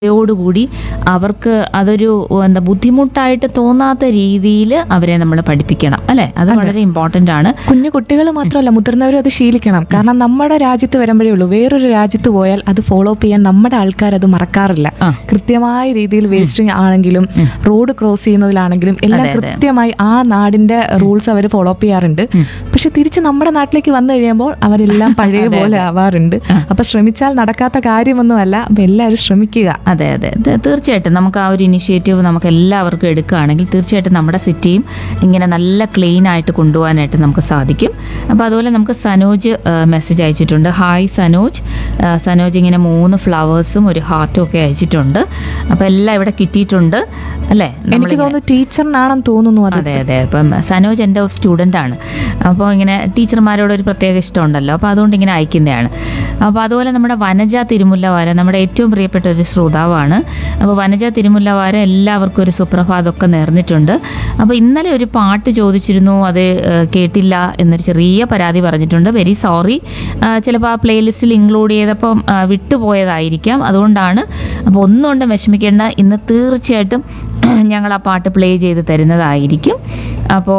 യോടുകൂടി അവർക്ക് അതൊരു എന്താ ബുദ്ധിമുട്ടായിട്ട് തോന്നാത്ത രീതിയിൽ അവരെ നമ്മൾ പഠിപ്പിക്കണം അല്ലെ അത് വളരെ ഇമ്പോർട്ടന്റ് ആണ് കുഞ്ഞു കുട്ടികൾ മാത്രമല്ല മുതിർന്നവരും അത് ശീലിക്കണം കാരണം നമ്മുടെ രാജ്യത്ത് വരുമ്പോഴേ ഉള്ളൂ വേറൊരു രാജ്യത്ത് പോയാൽ അത് ഫോളോ അപ്പ് ചെയ്യാൻ നമ്മുടെ ആൾക്കാർ അത് മറക്കാറില്ല ആ. കൃത്യമായ രീതിയിൽ വേസ്റ്റിംഗ് ആണെങ്കിലും റോഡ് ക്രോസ് ചെയ്യുന്നതിലാണെങ്കിലും എല്ലാം അതെ, അതെ. കൃത്യമായി ആ നാടിന്റെ റൂൾസ് അവർ ഫോളോ അപ്പ് ചെയ്യാറുണ്ട് പക്ഷെ തിരിച്ച് നമ്മുടെ നാട്ടിലേക്ക് വന്നു കഴിയുമ്പോൾ അവരെല്ലാം പഴയ പോലെ ആവാറുണ്ട് അപ്പൊ ശ്രമിച്ചാൽ നടക്കാത്ത കാര്യമൊന്നുമല്ല അപ്പൊ എല്ലാവരും ശ്രമിക്കുക അതെ അതെ ത- തീർച്ചയായിട്ടും നമുക്ക് ആ ഒരു ഇനിഷ്യേറ്റീവ് നമുക്ക് എല്ലാവർക്കും എടുക്കുകയാണെങ്കിൽ തീർച്ചയായിട്ടും നമ്മുടെ സിറ്റിയും ഇങ്ങനെ നല്ല ക്ലീൻ ആയിട്ട് കൊണ്ടുപോകാനായിട്ട് നമുക്ക് സാധിക്കും അപ്പോൾ അതുപോലെ നമുക്ക് സനോജ് മെസ്സേജ് അയച്ചിട്ടുണ്ട് ഹായ് സനോജ് ആ, സനോജ് ഇങ്ങനെ മൂന്ന് ഫ്ലവേഴ്സും ഒരു ഹാർട്ടും ഒക്കെ അയച്ചിട്ടുണ്ട് അപ്പോൾ എല്ലാം ഇവിടെ കിട്ടിയിട്ടുണ്ട് അല്ലേ എനിക്ക് നമ്മളിങ്ങനെ- തോന്നുന്നു ടീച്ചറിനാണെന്ന് തോന്നുന്നു അത് അതെ അതെ അപ്പം സനോജ് എൻ്റെ സ്റ്റുഡൻ്റ് ആണ് അപ്പോൾ ഇങ്ങനെ ടീച്ചർമാരോട് ഒരു പ്രത്യേക ഇഷ്ടമുണ്ടല്ലോ അപ്പോൾ അതുകൊണ്ട് ഇങ്ങനെ അയക്കുന്നതാണ് അപ്പോൾ അതുപോലെ നമ്മുടെ വനജ തിരുമുല്ലവാര നമ്മുടെ ഏറ്റവും പ്രിയപ്പെട്ട ഒരു ശ്രോതാവാണ് അപ്പോൾ വനജ തിരുമുല്ലവാര എല്ലാവർക്കും ഒരു സുപ്രഭാതമൊക്കെ നേർന്നിട്ടുണ്ട് അപ്പോൾ ഇന്നലെ ഒരു പാട്ട് ചോദിച്ചിരുന്നു അത് ഏഹ്, കേട്ടില്ല എന്നൊരു ചെറിയ പരാതി പറഞ്ഞിട്ടുണ്ട് വെരി സോറി ചിലപ്പോൾ ആ പ്ലേലിസ്റ്റിൽ ഇൻക്ലൂഡ് ചെയ്തപ്പം ആ, വിട്ടുപോയതായിരിക്കാം അതുകൊണ്ടാണ് അപ്പോൾ ഒന്നുകൊണ്ടും വിഷമിക്കേണ്ട ഇന്ന് തീർച്ചയായിട്ടും ഞങ്ങൾ ആ പാട്ട് പ്ലേ ചെയ്ത് തരുന്നതായിരിക്കും അപ്പോൾ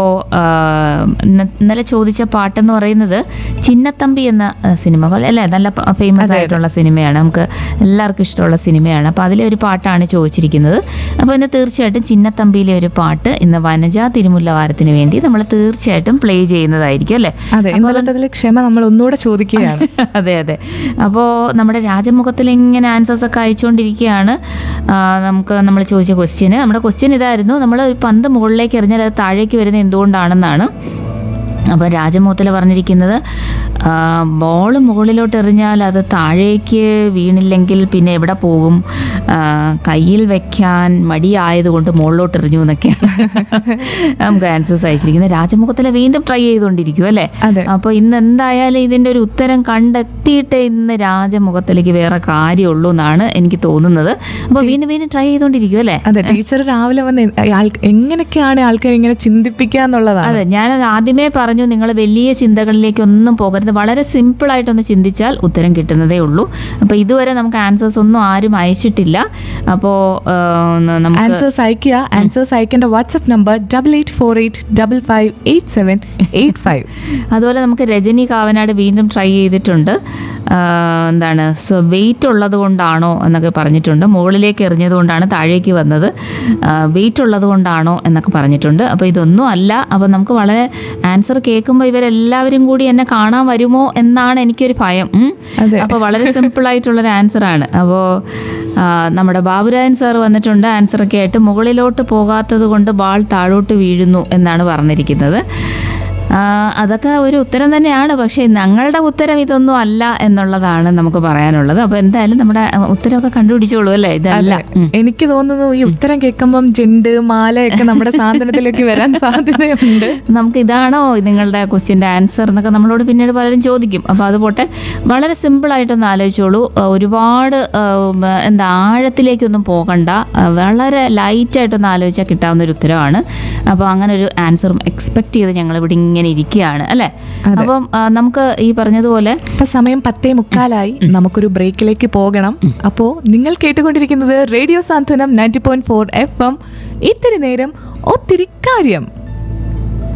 ഇന്നലെ ചോദിച്ച പാട്ടെന്ന് പറയുന്നത് ചിന്നത്തമ്പി എന്ന ആ, സിനിമ പോലെ അല്ലേ നല്ല ഫേമസ് ആയിട്ടുള്ള സിനിമയാണ് നമുക്ക് എല്ലാവർക്കും ഇഷ്ടമുള്ള സിനിമയാണ് അപ്പോൾ അതിലെ ഒരു പാട്ടാണ് ചോദിച്ചിരിക്കുന്നത് അപ്പോൾ ഇന്ന് തീർച്ചയായിട്ടും ചിന്നത്തമ്പിയിലെ ഒരു പാട്ട് ഇന്ന് വനജ തിരുമുല്ലവാരത്തിന് വേണ്ടി നമ്മൾ തീർച്ചയായിട്ടും പ്ലേ ചെയ്യുന്നതായിരിക്കും അല്ലേ അതെ ഇന്നലത്തെ ക്ഷമ നമ്മൾ ഒന്നുകൂടെ ചോദിക്കുകയാണ് അതെ അതെ അപ്പോൾ നമ്മുടെ രാജമുഖത്തിൽ ഇങ്ങനെ ആൻസേഴ്സ് ഒക്കെ അയച്ചുകൊണ്ടിരിക്കുകയാണ് ആ, നമുക്ക് നമ്മൾ ചോദിച്ച ക്വസ്റ്റ്യന് നമ്മുടെ ക്വസ്റ്റ്യൻ ഇതായിരുന്നു നമ്മൾ ഒരു പന്ത് മുകളിലേക്ക് എറിഞ്ഞാൽ അത് താഴേക്ക് വരുന്നത് എന്തുകൊണ്ടാണെന്നാണ് അപ്പോൾ രാജമുഖത്തിൽ പറഞ്ഞിരിക്കുന്നത് ബോൾ മുകളിലോട്ട് എറിഞ്ഞാൽ അത് താഴേക്ക് വീണില്ലെങ്കിൽ പിന്നെ എവിടെ പോകും ആ, കയ്യിൽ വെക്കാൻ മടിയായതുകൊണ്ട് മുകളിലോട്ട് എറിഞ്ഞു എന്നൊക്കെയാണ് നമുക്ക് ആൻസേഴ്സ് അയച്ചിരിക്കുന്നത് രാജമുഖത്തിൽ വീണ്ടും ട്രൈ ചെയ്തുകൊണ്ടിരിക്കും അല്ലേ അതെ. അപ്പോൾ ഇന്ന് എന്തായാലും ഇതിൻ്റെ ഒരു ഉത്തരം കണ്ടെത്തിയിട്ട് ഇന്ന് രാജമുഖത്തിലേക്ക് വേറെ കാര്യമുള്ളൂ എന്നാണ് എനിക്ക് തോന്നുന്നത് അപ്പോൾ വീണ്ടും വീണ്ടും ട്രൈ ചെയ്തുകൊണ്ടിരിക്കും അല്ലേ അതെ ടീച്ചർ രാവിലെ വന്ന് ആൾ- എങ്ങനെയൊക്കെയാണ് ആൾക്കാർ ഇങ്ങനെ ചിന്തിപ്പിക്കുക എന്നുള്ളതാണ് അതെ ഞാൻ ആദ്യമേ പറഞ്ഞു നിങ്ങൾ വലിയ ചിന്തകളിലേക്കൊന്നും പോകരുത് വളരെ സിമ്പിളായിട്ടൊന്ന് ചിന്തിച്ചാൽ ഉത്തരം കിട്ടുന്നതേ ഉള്ളൂ അപ്പോൾ ഇതുവരെ നമുക്ക് ആൻസേഴ്സ് ഒന്നും ആരും അയച്ചിട്ടില്ല അപ്പോൾ നമുക്ക് ആൻസേഴ്സ് അയക്കുക ആൻസേഴ്സ് അയക്കേണ്ട WhatsApp number double eight four eight double five eight seven eight five അതുപോലെ നമുക്ക് രജനി കാവനാട് വീണ്ടും ട്രൈ ചെയ്തിട്ടുണ്ട് ആ, എന്താണ് വെയിറ്റ് ഉള്ളത് കൊണ്ടാണോ എന്നൊക്കെ പറഞ്ഞിട്ടുണ്ട് മുകളിലേക്ക് എറിഞ്ഞത് കൊണ്ടാണ് താഴേക്ക് വന്നത് വെയിറ്റ് ഉള്ളത് കൊണ്ടാണോ എന്നൊക്കെ പറഞ്ഞിട്ടുണ്ട് അപ്പോൾ ഇതൊന്നും അല്ല അപ്പോൾ നമുക്ക് വളരെ ആൻസർ കേൾക്കുമ്പോൾ ഇവരെല്ലാവരും കൂടി എന്നെ കാണാൻ വരുമോ എന്നാണ് എനിക്കൊരു ഭയം ഉം. അതെ. അപ്പോൾ വളരെ സിമ്പിൾ ആയിട്ടുള്ളൊരു ആൻസർ ആണ് അപ്പോൾ നമ്മുടെ ബാബുരായൻ സാർ വന്നിട്ടുണ്ട് ആൻസറൊക്കെ ആയിട്ട് മുകളിലോട്ട് പോകാത്തത് കൊണ്ട് ബാൾ താഴോട്ട് വീഴുന്നു എന്നാണ് പറഞ്ഞിരിക്കുന്നത് ആ, അതൊക്കെ ഒരു ഉത്തരം തന്നെയാണ് പക്ഷേ ഞങ്ങളുടെ ഉത്തരം ഇതൊന്നും അല്ല എന്നുള്ളതാണ് നമുക്ക് പറയാനുള്ളത് അപ്പോൾ എന്തായാലും നമ്മുടെ ആ, ഉത്തരമൊക്കെ കണ്ടുപിടിച്ചോളൂ അല്ലേ ഇതല്ല ഉം. എനിക്ക് തോന്നുന്നു ഈ ഉത്തരം കേൾക്കുമ്പം ജെണ്ട് മാലയൊക്കെ നമ്മുടെ സാധനത്തിലേക്ക് വരാൻ സാധ്യതയുണ്ട് നമുക്ക് ഇതാണോ നിങ്ങളുടെ ക്വസ്റ്റ്യൻ്റെ ആൻസർ എന്നൊക്കെ നമ്മളോട് പിന്നീട് പലരും ചോദിക്കും അപ്പോൾ അത് പോട്ടെ വളരെ സിമ്പിളായിട്ടൊന്ന് ആലോചിച്ചോളൂ ആ, ഒരുപാട് ആ, ഉം, എന്താ ആഴത്തിലേക്കൊന്നും പോകണ്ട ആ, വളരെ ലൈറ്റായിട്ടൊന്ന് ആലോചിച്ചാൽ കിട്ടാവുന്ന ഒരു ഉത്തരവാണ് അപ്പോൾ അങ്ങനെ ഒരു ആൻസറും എക്സ്പെക്ട് ചെയ്ത് ഞങ്ങൾ ഇവിടെ ഇങ്ങനെ ഇരിക്കുകയാണ് അല്ലേ അപ്പം ആ, നമുക്ക് ഈ പറഞ്ഞതുപോലെ ഇപ്പൊ സമയം പത്തേ മുക്കാലായി നമുക്കൊരു ബ്രേക്കിലേക്ക് പോകണം അപ്പോ നിങ്ങൾ കേട്ടുകൊണ്ടിരിക്കുന്നത് radio Santhwanam ninety point four F M ഇത്തിരി നേരം ഒത്തിരി കാര്യം